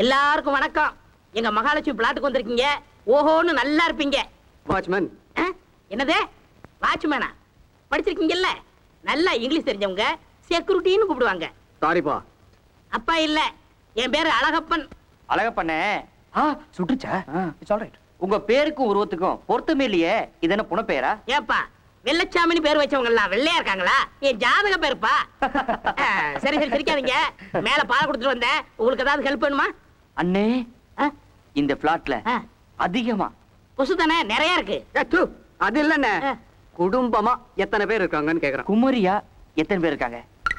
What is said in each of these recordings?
எல்லாருக்கும் வணக்கம் எங்க மகாலட்சுமி பிளாட்டுக்கு வந்திருக்கீங்க ஓஹோன்னு நல்லா இருப்பீங்க வாட்ச்மேன் ஆ? என்னது வாட்ச்மேனா படிச்சிருக்கீங்கல்ல நல்லா இங்கிலீஷ் தெரிஞ்சவங்க செக்யூரிட்டின்னு கூப்பிடுவாங்க சாரிப்பா அப்பா இல்ல என் பேரு அழகப்பன் அழகப்பண்ணே ஆ சுட்டுச்சா இட்ஸ் ஆல்ரைட் உங்க பேருக்கும் உருவத்துக்கும் பொருத்தமே இல்லையே இது என்ன புன பேரா ஏப்பா வெள்ளச்சாமின்னு பேர் வச்சவங்க எல்லாம் வெள்ளையா இருக்காங்களா என் ஜாதக பேருப்பா ஆ, சரி சரி சிரிக்காதீங்க மேல பால் கொடுத்துட்டு வந்தேன் உங்களுக்கு ஏதாவது ஹெல்ப் வேணுமா அண்ணே ஆ? இந்த பிளாட்ல ஆ. அதிகமா கொசு தானே நிறைய இருக்கு ஏ, தூ, அது இல்லண்ணே ஆ. குடும்பமா எத்தனை பேர் இருக்காங்கன்னு கேக்குறேன் குமரியா எத்தனை பேர் இருக்காங்க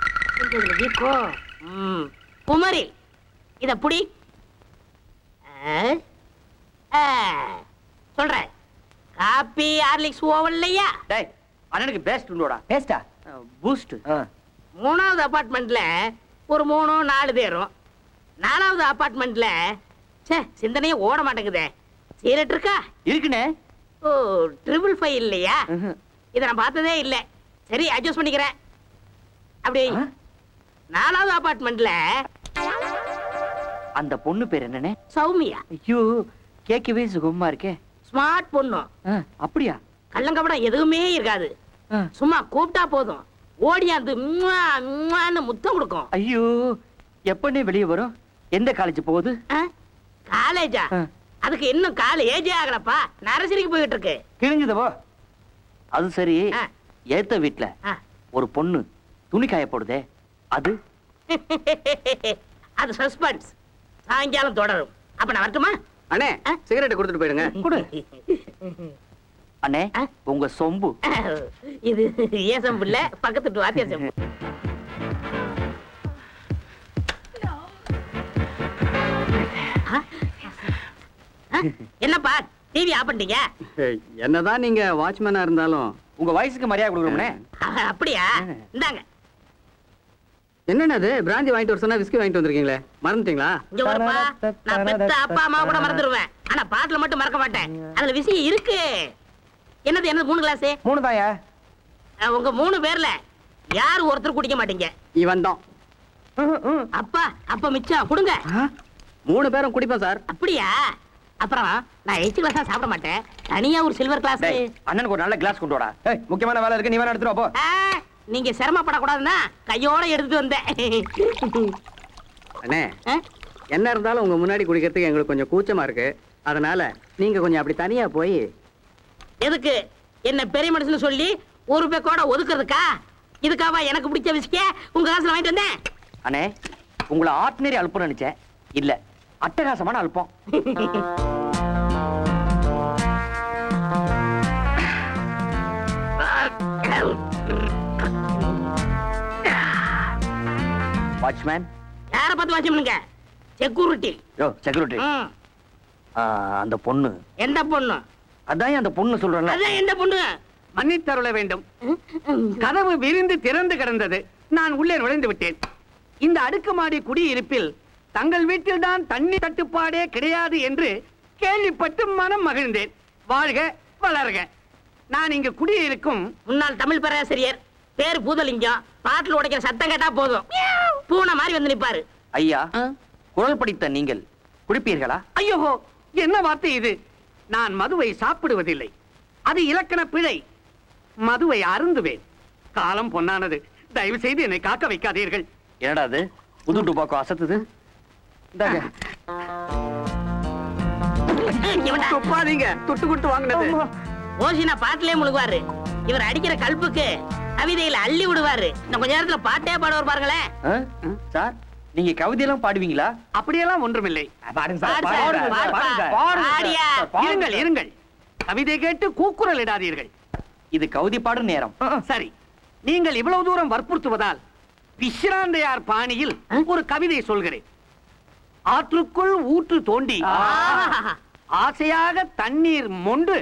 ம். குமரி இத புடி ஆ? ஆ. சொல்றேன் காப்பி ஹார்லிக்ஸ் ஓவன் இல்லையா டேய் அண்ணனுக்கு பேஸ்ட் உண்டோடா பேஸ்டா பூஸ்ட் மூணாவது அபார்ட்மெண்ட்ல ஒரு மூணு நாலு பேரும் நாலாவது அபார்ட்மெண்ட்ல ச்சே சிந்தனையே ஓட மாட்டேங்குதே சீரட் இருக்கா இருக்குண்ணே ஓ ட்ரிபிள் ஃபைவ் இல்லையா ம்ஹும். இதை நான் பார்த்ததே இல்லை சரி அட்ஜஸ்ட் பண்ணிக்கிறேன் அப்படி ஆ? நாலாவது அபார்ட்மெண்ட்ல அந்த பொண்ணு பேர் என்னண்ணே சௌமியா ஐயோ கேட்கவே சுகமா இருக்கே ஸ்மார்ட் பொண்ணு ஆ, அப்படியா கள்ளங்கப்படம் எதுவுமே இருக்காது ஆ. சும்மா கூப்பிட்டா போதும் ஓடியாந்து ம்மா, ம்மான்னு முத்தம் கொடுக்கும் ஐயோ எப்பண்ணே வெளியே வரும் எந்த காலேஜ் போகுது ஆ? காலேஜா ஆ. அதுக்கு இன்னும் கால ஏஜே ஆகலப்பா நரசரிக்கு போயிட்டு இருக்கு கிழிஞ்சதவோ அது சரி ஆ. ஏத்த வீட்ல ஆ. ஒரு பொண்ணு துணி காய போடுதே அது அது சஸ்பென்ஸ் சாயங்காலம் தொடரும் அப்ப நான் வரட்டுமா அண்ணே ஆ? சிகரெட் கொடுத்துட்டு போயிடுங்க கொடு. அண்ணே ஆ? உங்க சொம்பு இது ஏன் செம்பு இல்ல பக்கத்து வாத்தியா செம்பு ஆ? ஆ? என்னப்பா டிவி ஆஃப் பண்ணிட்டீங்க ஏய், என்னதான் நீங்க வாட்ச்மேனா இருந்தாலும் உங்க வயசுக்கு மரியாதை கொடுக்கணும்னே ஆ, அப்படியா இந்தாங்க என்னண்ணே அது பிராந்தி வாங்கிட்டு வர சொன்னா விஸ்கி வாங்கிட்டு வந்திருக்கீங்களே மறந்துட்டீங்களா இங்க வரப்பா நான் பெத்த அப்பா அம்மா கூட மறந்துடுவேன் ஆனா பாட்டுல மட்டும் மறக்க மாட்டேன் அதுல விஷயம் இருக்கு என்னது என்னது மூணு கிளாஸ் மூணு தாயா உங்க மூணு பேர்ல யார் ஒருத்தர் குடிக்க மாட்டீங்க இவன் தான் அப்பா அப்ப மிச்சம் கொடுங்க மூணு பேரும் குடிப்போம் சார் அப்படியா அப்புறம் நான் எயிட் கிளாஸ் சாப்பிட மாட்டேன் தனியா ஒரு சில்வர் கிளாஸ் டேய் அண்ணனுக்கு ஒரு நல்ல கிளாஸ் கொண்டு வாடா ஏய் முக்கியமான வேலை இருக்கு நீ வேணா எடுத்துட்டு வா, போ நீங்க சிரமப்படக்கூடாதுன்னா கையோட எடுத்துட்டு வந்தேன் அண்ணே ஆ? என்ன இருந்தாலும் உங்க முன்னாடி குடிக்கிறதுக்கு எங்களுக்கு கொஞ்சம் கூச்சமா இருக்கு அதனால நீங்க கொஞ்சம் அப்படி தனியா போய் எதுக்கு என்ன பெரிய மனுஷன் சொல்லி ஒரு பேக்கோட ஒதுக்குறதுக்கா இதுக்காவா எனக்கு பிடிச்ச விஸ்கிய உங்க காசுல வாங்கிட்டு வந்தேன் அண்ணே உங்களை ஆர்டினரி அல்பம் நினைச்சேன் இல்ல அட்டகாசமான அல்பம் வாட்ச்மேன் யார பார்த்து வாட்ச் பண்ணுங்க செக்யூரிட்டி யோ செக்யூரிட்டி அந்த பொண்ணு எந்த பொண்ணு அதான் அந்த பொண்ணு சொல்றேன்ல அதான் எந்த பொண்ணு மன்னித்தருள வேண்டும் கதவு விரிந்து திறந்து கிடந்தது நான் உள்ளே நுழைந்து விட்டேன் இந்த அடுக்குமாடி குடியிருப்பில் தங்கள் வீட்டில்தான் தண்ணி தட்டுப்பாடே கிடையாது என்று கேள்விப்பட்டு மனம் மகிழ்ந்தேன் வாழ்க வளர்க நான் இங்கு குடியிருக்கும் முன்னாள் தமிழ் பேராசிரியர் பேர் பூதலிங்கம் பாட்டில் உடைக்கிற சத்தம் கேட்டா போதும் பூனை மாதிரி வந்து நிப்பாரு ஐயா குரல் படித்த நீங்கள் குடிப்பீர்களா ஐயோ என்ன வார்த்தை இது நான் மதுவை சாப்பிடுவதில்லை அது இலக்கண பிழை மதுவை அருந்துவேன் காலம் பொன்னானது தயவு செய்து என்னை காக்க வைக்காதீர்கள் என்னடா அது புது டுபாக்கோ அசத்துது இந்தாங்க. இவன்டா. துப்பாதீங்க துட்டு கொடுத்து வாங்கினது ஓசினா பாட்டிலே முழுகுவாரு இவர் அடிக்கிற கல்புக்கு கவிதையில அள்ளி விடுவாரு இன்னும் கொஞ்ச நேரத்துல பாட்டே பாடுவார் பாருங்களேன் ஆ? சார் நீங்க கவிதையெல்லாம் பாடுவீங்களா அப்படியெல்லாம் ஒன்றுமில்லை பாடுங்க பாடு சார், பாடு பாடு. பாடியா. இருங்கள் இருங்கள் கவிதை கேட்டு கூக்குரல் இடாதீர்கள் இது கவிதை பாடும் நேரம் சரி நீங்கள் இவ்வளவு தூரம் வற்புறுத்துவதால் விஸ்ராந்தையார் பாணியில் ஒரு கவிதை சொல்கிறேன் ஆற்றுக்குள் ஊற்று தோண்டி ஆஹா. ஆசையாக தண்ணீர் மொண்டு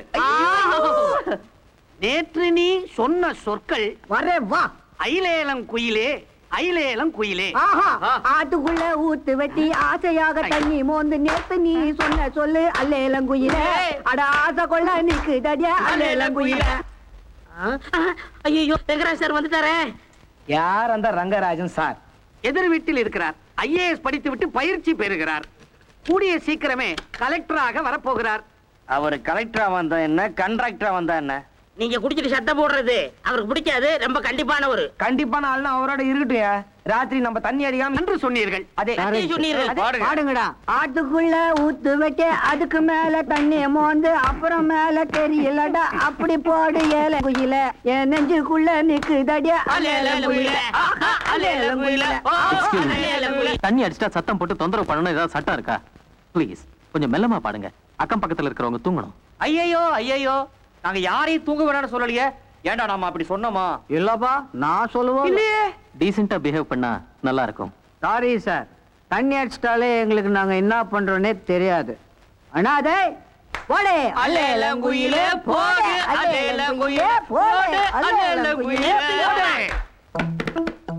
நேற்று நீ சொன்ன சொற்கள் வரே வா ஐலேலம் குயிலே ஐலேலம் குயிலே ஆஹா ஆ. ஆட்டுக்குள்ள ஊத்து வெட்டி ஆசையாக தண்ணி மோந்து நேத்து நீ சொன்ன சொல்லு அல்லேலங்குயிலே அட ஆசை கொள்ள நிக்கு தடியா அல்லேலங்குயிலே ஐயோ வெங்கராஜ் சார் வந்துட்டாரே யார் அந்த ரங்கராஜன் சார் எதிர் வீட்டில் இருக்கிறார் ஐஏஎஸ் படித்துவிட்டு பயிற்சி பெறுகிறார் கூடிய சீக்கிரமே கலெக்டராக வரப்போகிறார் அவர் கலெக்டரா வந்தா என்ன கண்ட்ராக்டரா வந்தா என்ன நீங்க குடிச்சிட்டு சத்தம் போடுறது அவருக்கு பிடிக்காது ரொம்ப கண்டிப்பானவரு கண்டிப்பான ஆள்னா அவரோட இருக்கட்டும் ராத்திரி நம்ம தண்ணி அடிக்காம என்று சொன்னீர்கள் அதே அதே சொன்னீர்கள். அதே, பாடுங்க. பாடுங்கடா ஆத்துக்குள்ள ஊத்து வைக்க அதுக்கு மேல தண்ணி மோந்து அப்புறம் மேல தெரியலடா அப்படி போடு ஏல குயில என் நெஞ்சுக்குள்ள நிக்குதடியா அலேலங்குயில, ஆஹா, அலேலங்குயில, ஓ, அலேலங்குயில. தண்ணி அடிச்சிட்டா சத்தம் போட்டு தொந்தரவு பண்ணணும் ஏதாவது சட்டம் இருக்கா ப்ளீஸ் கொஞ்சம் மெல்லமா பாடுங்க அக்கம் பக்கத்துல இருக்கிறவங்க தூங்கணும் ஐயையோ ஐயையோ நாங்க யாரையும் தூங்க வேணாம்னு சொல்லலையே ஏன்டா நாம அப்படி சொன்னோமா இல்லப்பா நான் சொல்லுவோம் இல்லையே டீசெண்டா பிஹேவ் பண்ணா நல்லா இருக்கும் சாரி சார் தண்ணி அடிச்சிட்டாலே எங்களுக்கு நாங்க என்ன பண்றோன்னே தெரியாது அண்ணாதே போடு அலேலங்குயிலே, போடு, அலேலங்குயிலே, போடு, அலேலங்குயிலே, போடு.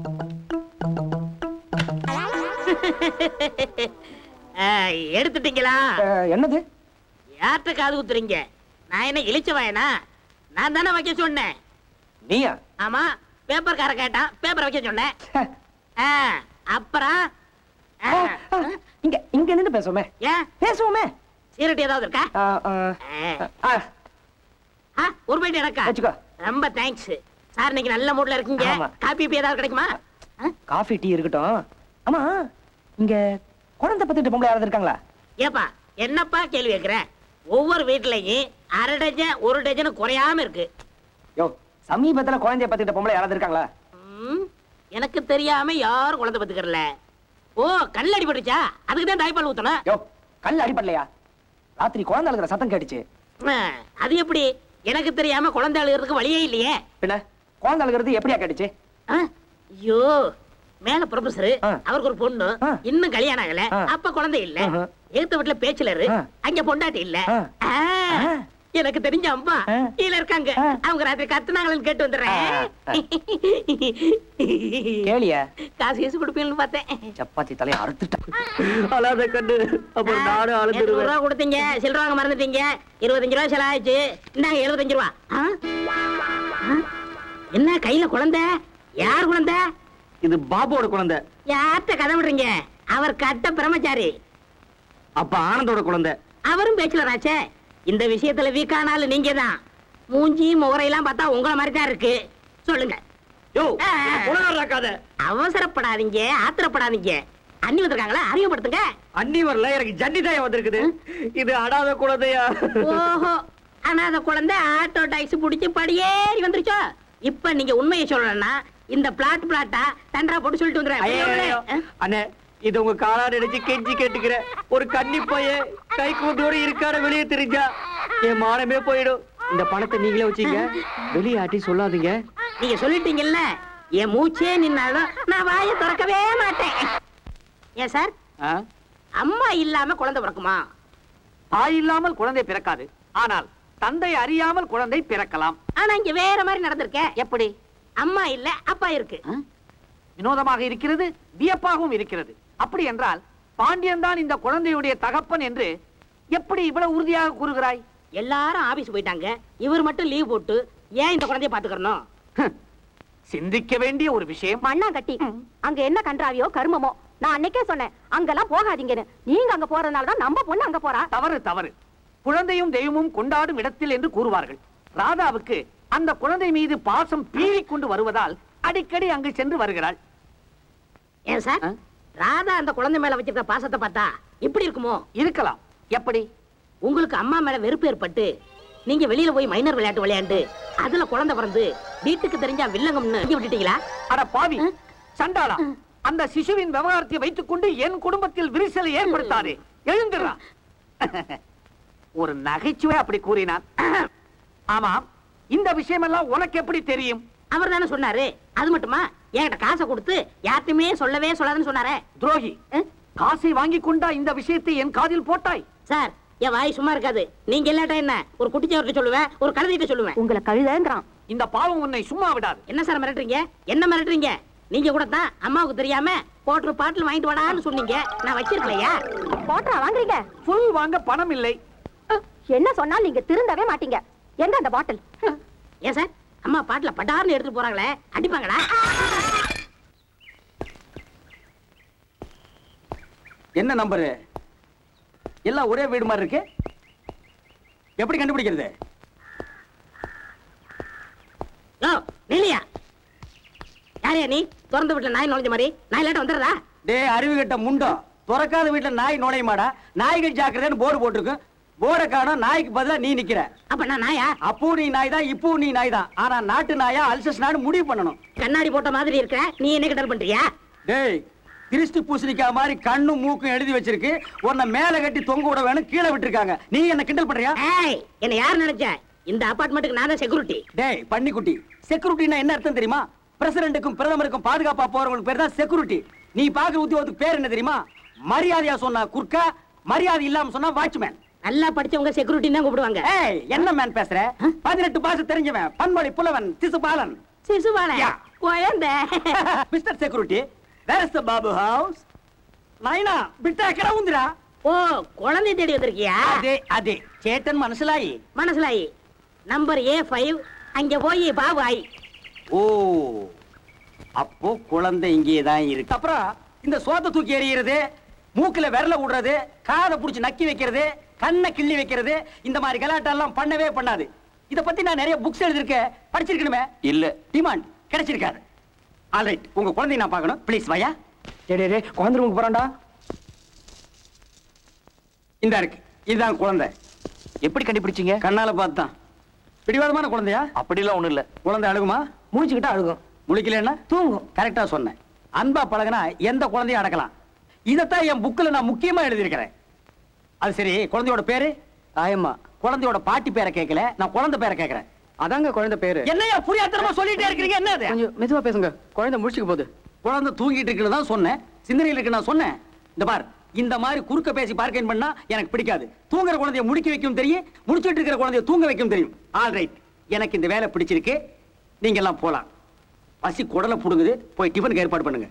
ஆ, எடுத்துட்டீங்களா என்னது யார்கிட்ட காது குத்துறீங்க நான் என்ன இழிச்ச வயனா நான் தானே வைக்க சொன்னேன் நீயா ஆமா பேப்பர் கார கேட்டான் பேப்பர் வைக்க சொன்னேன் ஆ, அப்புறம் ஆ, இங்க இங்க நின்று பேசுவோமே ஏன் பேசுவோமே சீரட்டி ஏதாவது இருக்கா ஆ, ஆ, ஆ. ஆ, ஆ, ஒரு பைட் எனக்கா வச்சுக்கோ ரொம்ப தேங்க்ஸ் சார் இன்னைக்கு நல்ல மூட்ல இருக்கீங்க ஆமா. காபி பீ ஏதாவது கிடைக்குமா ஆ? காஃபி டீ இருக்கட்டும் ஆமா இங்க குழந்தை பத்திட்டு பொம்பளை யாராவது இருக்காங்களா ஏப்பா என்னப்பா கேள்வி கேக்குற ஒவ்வொரு வீட்லயும் அரை டஜன் ஒரு டஜன் குறையாம இருக்கு யோ சமீபத்துல குழந்தைய பத்திட்டு பொம்பளை யாராவது இருக்காங்களா ம், எனக்கு தெரியாம யாரும் குழந்தை பத்துக்கறல ஓ கல் அடிபட்டுச்சா அதுக்கு தான் தாய்ப்பால் ஊத்தணும் யோ கல் அடிப்படலையா ராத்திரி குழந்தை அழுகிற சத்தம் கேட்டுச்சு ஆ, அது எப்படி எனக்கு தெரியாம குழந்தை அழுகிறதுக்கு வழியே இல்லையே பின்ன குழந்தை அழுகிறது எப்படியா கேட்டுச்சு ஆ, ஐயோ மேல ப்ரொஃபசர் ஆ. அவருக்கு ஒரு பொண்ணு ஆ. இன்னும் கல்யாணம் ஆகல ஆ. அப்ப குழந்தை இல்ல ஆஹா. எதிர்த்த வீட்டுல பேச்சுலரு ஆ. அங்க பொண்டாட்டி இல்ல ஆ. ஆ, ஆ. எனக்கு தெரிஞ்ச அம்மா ஆ. கீழ இருக்காங்க ஆ. அவங்க ராத்திரி கத்துனாங்கன்னு கேட்டு வந்துடுறேன் கேளிய காசு கீசு கொடுப்பீங்கன்னு பார்த்தேன் சப்பாத்தி தலையை அறுத்துட்டேன் அழாத கண்டு அப்புறம் நானும் நேத்து நூறு அழுதுருவேன் ரூபா கொடுத்தீங்க சில்லற வாங்க மறந்துட்டீங்க இருபத்தஞ்சு ரூபா செலவாயிடுச்சு இந்தாங்க எழுபத்தஞ்சு ரூபா ஆ? ஆ? என்ன கையில குழந்தை யார் குழந்தை இது பாபுவோட குழந்தை யார்கிட்ட கதை விடுறீங்க அவர் கட்ட பிரம்மச்சாரி அப்ப ஆனந்தோட குழந்தை அவரும் பேச்சுலர் ஆச்சே இந்த விஷயத்துல வீக்கானாலும் நீங்க தான் மூஞ்சி முகரையெல்லாம் பார்த்தா உங்களை மாதிரி தான் இருக்கு சொல்லுங்க யோ ஆ. உலகாக்காத அவசரப்படாதீங்க ஆத்திரப்படாதீங்க அண்ணி வந்திருக்காங்களா அறிமுகப்படுத்துங்க அன்னி வரல எனக்கு ஜன்னி தாயம் வந்திருக்குது இது அடாத குழந்தையா ஓஹோ அனாதை குழந்தை ஆட்டோ டாக்ஸி பிடிச்சி படியேறி வந்துருச்சோ இப்ப நீங்க உண்மையை சொல்லணும்னா இந்த பிளாட் பிளாட்டா தண்டரா போட்டு சொல்லிட்டு ஐயோ, ஐயோ. வந்துடுறேன் அண்ணே இது உங்க காலா நினைச்சு கெஞ்சி கேட்டுக்கிறேன் ஒரு கன்னி பையன் கை கூட்டோட இருக்கார வெளியே தெரிஞ்சா என் மானமே போயிடும் இந்த பணத்தை நீங்களே வச்சீங்க வெளியாட்டி சொல்லாதீங்க நீங்க சொல்லிட்டீங்கல்ல என் மூச்சே நின்னாலும் நான் வாயை திறக்கவே மாட்டேன் ஏன் சார் ஆ? அம்மா இல்லாம குழந்தை பிறக்குமா தாய் இல்லாமல் குழந்தை பிறக்காது ஆனால் தந்தை அறியாமல் குழந்தை பிறக்கலாம் ஆனா இங்க வேற மாதிரி நடந்திருக்கே எப்படி அம்மா இல்ல அப்பா இருக்கு வினோதமாக இருக்கிறது வியப்பாகவும் இருக்கிறது அப்படி என்றால் பாண்டியன் தான் இந்த குழந்தையுடைய தகப்பன் என்று எப்படி இவ்வளவு உறுதியாக கூறுகிறாய் எல்லாரும் ஆபீஸ் போயிட்டாங்க இவர் மட்டும் லீவ் போட்டு ஏன் இந்த குழந்தைய பாத்துக்கறணும் ஹம். சிந்திக்க வேண்டிய ஒரு விஷயம் மண்ணாங்கட்டி அங்க என்ன கன்றாவியோ கருமமோ நான் அன்னைக்கே சொன்னேன் அங்கெல்லாம் போகாதீங்கன்னு நீங்க அங்க போறதுனால தான் நம்ம பொண்ணு அங்க போறா தவறு தவறு குழந்தையும் தெய்வமும் கொண்டாடும் இடத்தில் என்று கூறுவார்கள் ராதாவுக்கு அந்த குழந்தை மீது பாசம் பீறிக் கொண்டு வருவதால் அடிக்கடி அங்கு சென்று வருகிறாள் ஏன் சார் ஆ? ராதா அந்த குழந்தை மேல வச்சிருக்க பாசத்தை பார்த்தா இப்படி இருக்குமோ இருக்கலாம் எப்படி உங்களுக்கு அம்மா மேல வெறுப்பு ஏற்பட்டு நீங்க வெளியில போய் மைனர் விளையாட்டு விளையாண்டு அதுல குழந்தை பிறந்து வீட்டுக்கு தெரிஞ்சா வில்லங்கம்னு இங்க விட்டுட்டீங்களா அட பாவி சண்டாளா அந்த சிசுவின் விவகாரத்தை வைத்துக் கொண்டு என் குடும்பத்தில் விரிசலை ஏற்படுத்தாதே எழுந்துடா ஒரு நகைச்சுவை அப்படி கூறினான் ஆமாம் இந்த விஷயமெல்லாம் உனக்கு எப்படி தெரியும் அவர் தானே சொன்னாரு அது மட்டுமா என்கிட்ட காசை கொடுத்து யார்ட்டுமே சொல்லவே சொல்லாதுன்னு சொன்னாரே துரோகி ஆ? காசை வாங்கி கொண்டா இந்த விஷயத்தை என் காதில் போட்டாய் சார் என் வாய் சும்மா இருக்காது நீங்க இல்லாட்டா என்ன ஒரு குட்டிச்சவர்கிட்ட சொல்லுவேன் ஒரு கழுதிட்ட சொல்லுவேன் உங்களை கழுதங்கிறான் இந்த பாவம் உன்னை சும்மா விடாது என்ன சார் மிரட்டுறீங்க என்ன மிரட்டுறீங்க நீங்க கூட தான் அம்மாவுக்கு தெரியாம போட்டு பாட்டில் வாங்கிட்டு வாடான்னு சொன்னீங்க நான் வச்சிருக்கலையா போட்டா வாங்குறீங்க புல் வாங்க பணம் இல்லை என்ன சொன்னாலும் நீங்க திருந்தவே மாட்டீங்க எங்க அந்த பாட்டில் ஏன் சார் அம்மா பாட்டில பட்டார்னு எடுத்துட்டு போறாங்களே அடிப்பாங்களா என்ன நம்பரு எல்லாம் ஒரே வீடு மாதிரி இருக்கு எப்படி கண்டுபிடிக்கிறது யோ நில்லையா யாரையா நீ திறந்து விட்டு நாய் நுழைஞ்ச மாதிரி நாய் லேட்ட வந்துடுறதா டேய் அறிவு கட்ட முண்டம் திறக்காத வீட்டுல நாய் நுழையுமாடா நாய்கள் ஜாக்கிரதைன்னு போர்டு போட்டிருக்கு போர்டை காணோம் நாய்க்கு பதிலா நீ நிக்கிற அப்ப நான் நாயா அப்பவும் நீ நாய் தான் இப்பவும் நீ நாய் தான் ஆனா நாட்டு நாயா அல்சஸ் நாடு முடிவு பண்ணணும் கண்ணாடி போட்ட மாதிரி இருக்க நீ என்ன கிண்டல் பண்றியா டேய் திருஷ்டி பூசணிக்கா மாதிரி கண்ணும் மூக்கும் எழுதி வச்சிருக்கு உன்னை மேல கட்டி தொங்க விட வேணும் கீழே விட்டுருக்காங்க நீ என்ன கிண்டல் பண்றியா ஏய் என்ன யார் நினைச்ச இந்த அபார்ட்மெண்ட்டுக்கு நான் தான் செக்யூரிட்டி டேய் பன்னிக்குட்டி செக்யூரிட்டினா என்ன அர்த்தம் தெரியுமா பிரசிடென்ட்டுக்கும் பிரதமருக்கும் பாதுகாப்பா போறவங்களுக்கு பேர் தான் செக்யூரிட்டி நீ பாக்குற உத்தியோகத்துக்கு பேர் என்ன தெரியுமா மரியாதையா சொன்னா குர்க்கா மரியாதை இல்லாம சொன்னா வாட்ச்மேன் நல்லா படிச்சவங்க செக்யூரிட்டி தான் கூப்பிடுவாங்க ஏய் என்ன மேன் பேசுற பதினெட்டு பாச தெரிஞ்சவன் பன்மொழி புலவன் சிசுபாலன் சிசுபால யா. குழந்தை mister security where is the Babu house நைனா బిట్టా ఎక్కడ ఉందిరా ஓ குழந்தை தேடி வந்திருக்கியா అదే అదే చేతన్ మనసులాయి மனசுலாயி நம்பர் ஏ ஃபைவ் அங்க போய் பாபு ஆயி ஓ அப்போ குழந்தை இங்கே தான் இருக்கு அப்புறம் இந்த சோத்தை தூக்கி எறிகிறது மூக்குல விரல விடுறது காதை புடிச்சு நக்கி வைக்கிறது கண்ணை கிள்ளி வைக்கிறது இந்த மாதிரி கலாட்டெல்லாம் பண்ணவே பண்ணாது இத பத்தி நான் நிறைய புக்ஸ் எழுதிருக்கேன் படிச்சிருக்கணுமே இல்ல டிமாண்ட் கிடைச்சிருக்காது ஆல்ரைட் உங்க குழந்தைய நான் பார்க்கணும் ப்ளீஸ் வாயா டேய் டேய், டேய் குழந்தை ரூமுக்கு போறான்டா இந்த இருக்கு இதுதான் குழந்தை எப்படி கண்டுபிடிச்சீங்க கண்ணால பார்த்தான் பிடிவாதமான குழந்தையா அப்படிலாம் ஒண்ணும் இல்ல குழந்தை அழுகுமா முடிச்சுக்கிட்டா அழுகும் முழிக்கலன்னா தூங்கும் கரெக்டா சொன்னேன் அன்பா பழகுனா எந்த குழந்தையும் அடக்கலாம் இதைத்தான் என் புக்கில் நான் முக்கியமா எழுதியிருக்கிறேன் அது சரி குழந்தையோட பேரு ஆயம்மா குழந்தையோட பாட்டி பேரை கேட்கல நான் குழந்தை பேரை கேட்கிறேன் அதாங்க குழந்தை பேரு என்னையா புரியாத்தனமா சொல்லிட்டே இருக்கிறீங்க என்ன அது கொஞ்சம் மெதுவா பேசுங்க குழந்தை முடிச்சுக்க போகுது குழந்தை தூங்கிட்டு இருக்குன்னு தான் சொன்னேன் சிந்தனையில் இருக்கு நான் சொன்னேன் இந்த பார் இந்த மாதிரி குறுக்க பேசி பார்க்கேன் பண்ணா எனக்கு பிடிக்காது தூங்குற குழந்தைய முடிக்க வைக்கும் தெரியும் முடிச்சிட்டு இருக்கிற குழந்தைய தூங்க வைக்கும் தெரியும் ஆல் ரைட் எனக்கு இந்த வேலை பிடிச்சிருக்கு நீங்க எல்லாம் போலாம் பசி குடலை புடுங்குது போய் டிஃபனுக்கு ஏற்பாடு பண்ணுங்க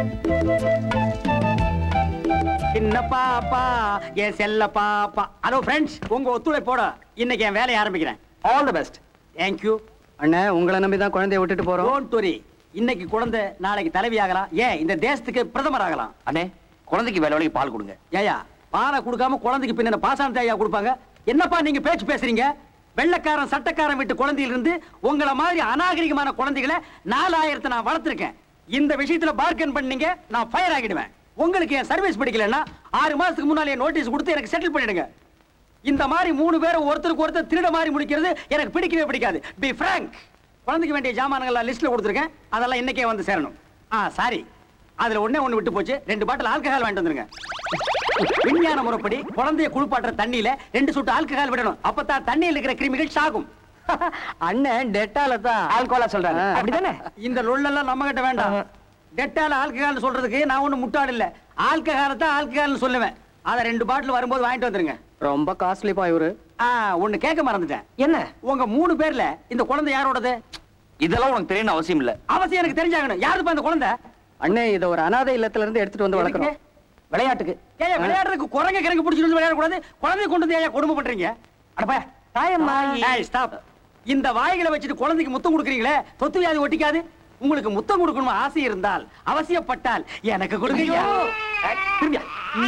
சின்ன பாப்பா என் செல்ல பாப்பா ஹலோ ஃப்ரெண்ட்ஸ் உங்க ஒத்துழைப்போட இன்னைக்கு என் வேலையை ஆரம்பிக்கிறேன் ஆல் தி பெஸ்ட் தேங்க்யூ அண்ணே உங்களை நம்பி தான் குழந்தைய விட்டுட்டு போறோம் டோன்ட் வரி இன்னைக்கு குழந்தை நாளைக்கு தலைவி ஆகலாம் ஏன் இந்த தேசத்துக்கு பிரதமர் ஆகலாம் அண்ணே குழந்தைக்கு வேலை வேலைக்கு பால் கொடுங்க ஏயா பாலை கொடுக்காம குழந்தைக்கு பின்ன பாசான தேயா கொடுப்பாங்க என்னப்பா நீங்க பேச்சு பேசுறீங்க வெள்ளக்காரன் சட்டக்காரன் வீட்டு குழந்தையில இருந்து உங்கள மாதிரி அநாகரிகமான குழந்தைகளை நாலாயிரத்தை நான் வளர்த்திருக்கேன் இந்த விஷயத்துல பார்கன் பண்ணீங்க நான் ஃபயர் ஆகிடுவேன் உங்களுக்கு என் சர்வீஸ் பிடிக்கலன்னா ஆறு மாசத்துக்கு முன்னாலே நோட்டீஸ் கொடுத்து எனக்கு செட்டில் பண்ணிடுங்க இந்த மாதிரி மூணு பேரை ஒருத்தருக்கு ஒருத்தர் திருட மாதிரி முடிக்கிறது எனக்கு பிடிக்கவே பிடிக்காது பி frank குழந்தைக்கு வேண்டிய ஜாமான்கள் லிஸ்ட்ல கொடுத்துருக்கேன் அதெல்லாம் இன்னைக்கே வந்து சேரணும் ஆ சாரி அதுல ஒண்ணே ஒண்ணு விட்டு போச்சு ரெண்டு பாட்டில் ஆல்கஹால் வாங்கிட்டு வந்துருங்க விஞ்ஞான முறைப்படி குழந்தைய குளிப்பாட்டுற தண்ணியில ரெண்டு சொட்டு ஆல்கஹால் விடணும் அப்பதான் தண்ணியில் இருக்கிற கிருமிகள் சாகும் அண்ணன் டெட்டால தான் ஆல்கோலா சொல்றாங்க ஆ. அப்படிதானே இந்த லொல்லெல்லாம் நம்ம கிட்ட வேண்டாம் டெட்டால ஆல்கஹால் சொல்றதுக்கு நான் ஒண்ணு முட்டாள் இல்ல ஆல்கஹால் தான் ஆல்கஹால்னு சொல்லுவேன் அத ரெண்டு பாட்டில் வரும்போது வாங்கிட்டு வந்துருங்க ரொம்ப காஸ்ட்லிப்பா இவரு ஆ ஒண்ணு கேட்க மறந்துட்டேன் என்ன உங்க மூணு பேர்ல இந்த குழந்தை யாரோடது இதெல்லாம் உனக்கு தெரியணும் அவசியம் இல்ல அவசியம் எனக்கு தெரிஞ்சாகணும் யாருப்பா இந்த குழந்தை அண்ணே இத ஒரு அனாதை இல்லத்துல இருந்து எடுத்துட்டு வந்து வளர்க்குறோம் விளையாட்டுக்கு ஏன் விளையாடுறதுக்கு குரங்க கிரங்கு பிடிச்சிட்டு வந்து விளையாடக்கூடாது குழந்தைய கொண்டு வந்து ஏன் கொடுமை பண்றீங்க அடப்பா தாயம்மா ஏய் ஸ்டாப் இந்த வாய்களை வச்சுட்டு குழந்தைக்கு முத்தம் கொடுக்குறீங்களே தொத்து வியாதி ஒட்டிக்காது உங்களுக்கு முத்தம் கொடுக்கணும் ஆசை இருந்தால் அவசியப்பட்டால் எனக்கு கொடுங்க ஐயா. ஏய், திரும்பியா.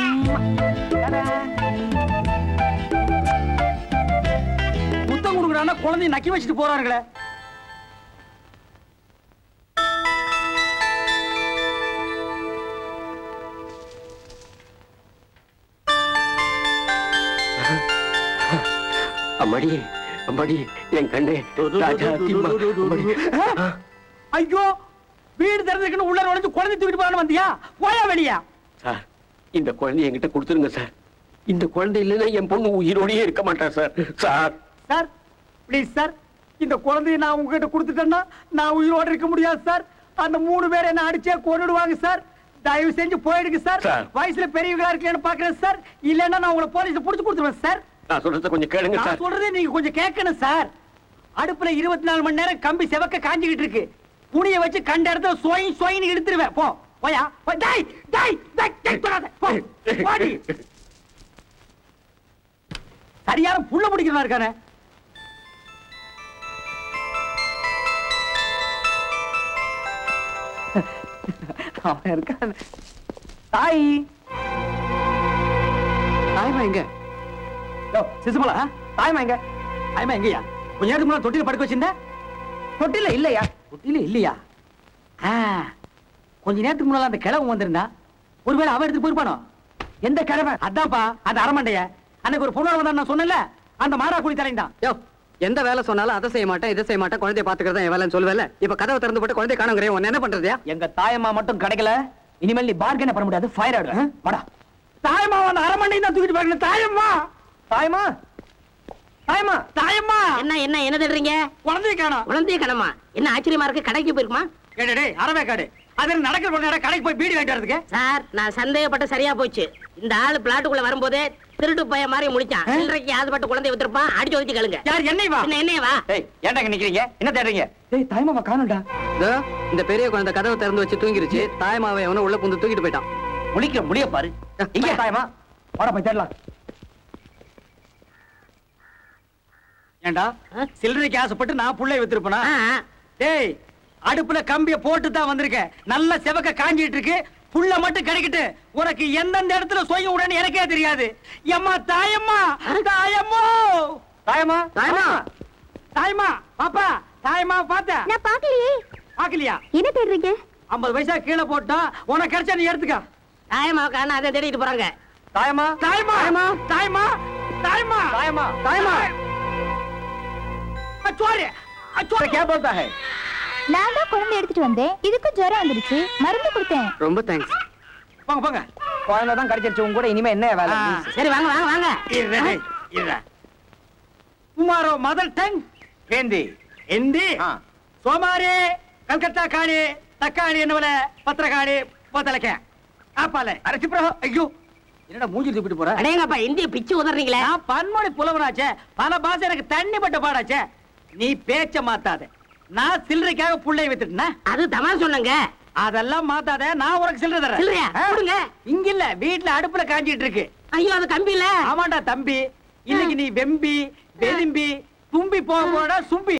முத்தம் கொடுக்குறான்னா குழந்தைய நக்கி வச்சுட்டு போறாருங்களே அம்மாடி அம்மாடி என் கண்ணே ஐயோ வீடு திறந்துருக்குன்னு உள்ள நுழைஞ்சு குழந்தை தூக்கிட்டு போறான்னு வந்தியா போயா வெளியா சார் இந்த குழந்தைய என்கிட்ட கொடுத்துருங்க சார் இந்த குழந்தை இல்லைன்னா என் பொண்ணு உயிரோடயே இருக்க மாட்டா sir sir sir please sir இந்த குழந்தைய நான் உங்ககிட்ட கொடுத்துட்டேன்னா நான் உயிரோட இருக்க முடியாது சார் அந்த மூணு பேரை என்ன அடிச்சே கொன்னுடுவாங்க சார் தயவு செஞ்சு போயிடுங்க சார் சார். வயசுல பெரியவங்களா இருக்கேன்னு பாக்குறேன் சார் இல்லைன்னா நான் உங்களை போலீஸ் புடிச்சு கொடுத்துருவேன் சார் நான் சொல்றத கொஞ்சம் கேளுங்க நான் சார் சொல்றதை நீங்க கொஞ்சம் கேட்கணும் சார் அடுப்புல இருபத்தி நாலு மணி நேரம் கம்பி செவக்க காஞ்சிக்கிட்டு இருக்கு புனிய வச்சு கண்ட இடத்துல சொய் சொயின்னு இழுத்துருவேன் போ போயா போ. டேய் டேய் டேய், டேய், தொடாத. போ போடி. சரியான புள்ள பிடிக்கிறதா இருக்கானே அவன் இருக்கான் தாய் தாயமா எங்க யோ சிசுமலா தாயமா எங்க தாயமா எங்கயா கொஞ்ச நேரத்துக்கு முன்னாடி தொட்டில படுக்க வச்சிருந்த தொட்டில இல்லையா தொட்டில இல்லையா ஆ, கொஞ்ச நேரத்துக்கு முன்னால அந்த கிழவன் வந்திருந்தா ஒருவேளை அவன் எடுத்து போயிருப்பானோ எந்த கிழமை அதான்ப்பா அந்த அரமண்டைய அன்னைக்கு ஒரு பொண்ணு வந்தா நான் சொன்னேன்ல அந்த மாடா குடி தலைந்தான் யோ எந்த வேலை சொன்னாலும் அதை செய்ய மாட்டேன் இதை செய்ய மாட்டேன் குழந்தைய பாத்துக்கிறதா என் வேலைன்னு சொல்லுவேல இப்ப கதவை திறந்து போட்டு குழந்தைய காணுங்கிறேன் உன்ன என்ன பண்றதுயா எங்க தாயம்மா மட்டும் கிடைக்கல இனிமேல் நீ பார்கென பண்ண முடியாது ஃபயர் ஆயிடுவேன் வாடா தாயம்மா அந்த அரமண்டையும் தான் தூக்கிட்டு போயிருக்கேன் தாயம்மா தாயம்மா தாயம்மா தாயம்மா என்ன என்ன என்ன தேடுறீங்க குழந்தைய காணோம் குழந்தைய கணமா என்ன ஆச்சரியமா இருக்கு கடைக்கு போயிருக்குமா கேடு டேய் அரவே காடு அது நடக்கிற கொஞ்ச நேரம் கடைக்கு போய் பீடி வாங்கிட்டு வரதுக்கு சார் நான் சந்தேகப்பட்ட சரியா போச்சு இந்த ஆளு பிளாட்டுக்குள்ள வரும்போதே திருட்டு பைய மாதிரி முடிச்சான் சில்லறைக்கு ஆசைப்பட்டு குழந்தைய வித்திருப்பான் அடிச்சு ஒதுச்சு கேளுங்க யார் என்னை வா என்ன என்னைய வா டேய் ஏன்டா இங்க நிக்கிறீங்க என்ன தேடுறீங்க டேய் தாயம்மா காணோம்டா இந்த பெரிய குழந்தை கதவை திறந்து வச்சு தூங்கிருச்சு தாயமாவை எவனோ உள்ள புந்து தூக்கிட்டு போயிட்டான் முழிக்கிற முடிய பாரு இங்க தாயமா வாடா போய் தேடலாம் ஏண்டா சில்லறைக்கு ஆசைப்பட்டு நான் புள்ளை வித்திருப்பனா ஆ, ஆ. டேய் அடுப்புல கம்பிய போட்டு தான் வந்திருக்கேன் நல்ல செவக்க காஞ்சிட்டு இருக்கு புள்ள மட்டும் கிடைக்கட்டு உனக்கு எந்தெந்த இடத்துல சொய்ய உடனே எனக்கே தெரியாது எம்மா தாயம்மா தாயம்மோ தாயம்மா தாயம்மா. தாயம்மா பாப்பா தாயம்மா பாத்த நான் பாக்கலையே பாக்கலையா என்ன தேடுறீங்க ஐம்பது பைசா கீழே போட்டா உனக்கு கிடைச்சா நீ எடுத்துக்க தாயமா காண அதை தேடிட்டு போறாங்க தாயம்மா தாயம்மா தாயம்மா தாயம்மா தாயம்மா தாயம்மா தாயம்மா அச்சோரி அச்சோரி क्या बोलता है நான் தான் குழந்தை எடுத்துட்டு வந்தேன் இதுக்கு ஜுரம் வந்துடுச்சு மருந்து கொடுத்தேன் ரொம்ப தேங்க்ஸ் போங்க போங்க குழந்தை தான் கிடைச்சிருச்சு உங்க கூட இனிமே என்ன வேலை சரி வாங்க வாங்க வாங்க இருடா டேய், இருடா. तुम्हारो मदर टंग हिंदी हिंदी ಸೋಮಾರಿ ಕಲ್ಕತ್ತಾ ಕಾಣಿ ತಕ್ಕಾಣಿ ಎನ್ನುವಲ ಪತ್ರಕಾಣಿ போத்தலக்க ஆப்பால அரசிப்ரோ ஐயோ என்னடா மூஞ்சி தூக்கிட்டு போற அடேங்கப்பா இந்திய பிச்சு உதறீங்களே நான் பன்மொழி புலவனாச்சே பல பாஷை எனக்கு தண்ணி பட்ட பாடாச்சே நீ பேச்ச மாத்தாத நான் சில்லறைக்காக புள்ளை வித்துட்டேனா அது தமாஷ் சொன்னங்க அதெல்லாம் மாத்தாத நான் உனக்கு சில்லறை தரேன் சில்லறையா? ஆ? கொடுங்க. இங்க இல்ல வீட்டுல அடுப்புல காஞ்சிட்டு இருக்கு ஐயோ அது கம்பி இல்ல ஆமாண்டா தம்பி இன்னைக்கு நீ வெம்பி வெலும்பி தும்பி போக போடா சும்பி